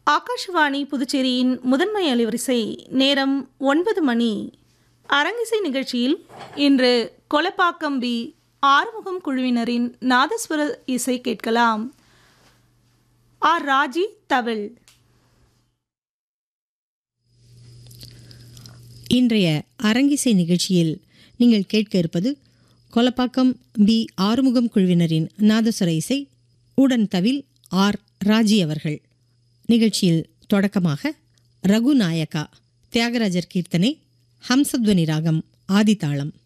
ஆகாஷவாணி புதுச்சேரியின் முதன்மை அலைவரிசை நேரம் ஒன்பது மணி அரங்கிசை நிகழ்ச்சியில் இன்று கொலப்பாக்கம் பி ஆறுமுகம் குழுவினரின் நாதஸ்வர இசை கேட்கலாம் ஆர் ராஜி தவில் இன்றைய அரங்கிசை நிகழ்ச்சியில் நீங்கள் கேட்க இருப்பது கொலப்பாக்கம் பி ஆறுமுகம் குழுவினரின் நாதஸ்வர இசை உடன் தவில் ஆர் ராஜி அவர்கள் நிகழ்ச்சியில் தொடக்கமாக ரகுநாயகா தியாகராஜர் கீர்த்தனை ஹம்சத்வனி ராகம் ஆதிதாளம்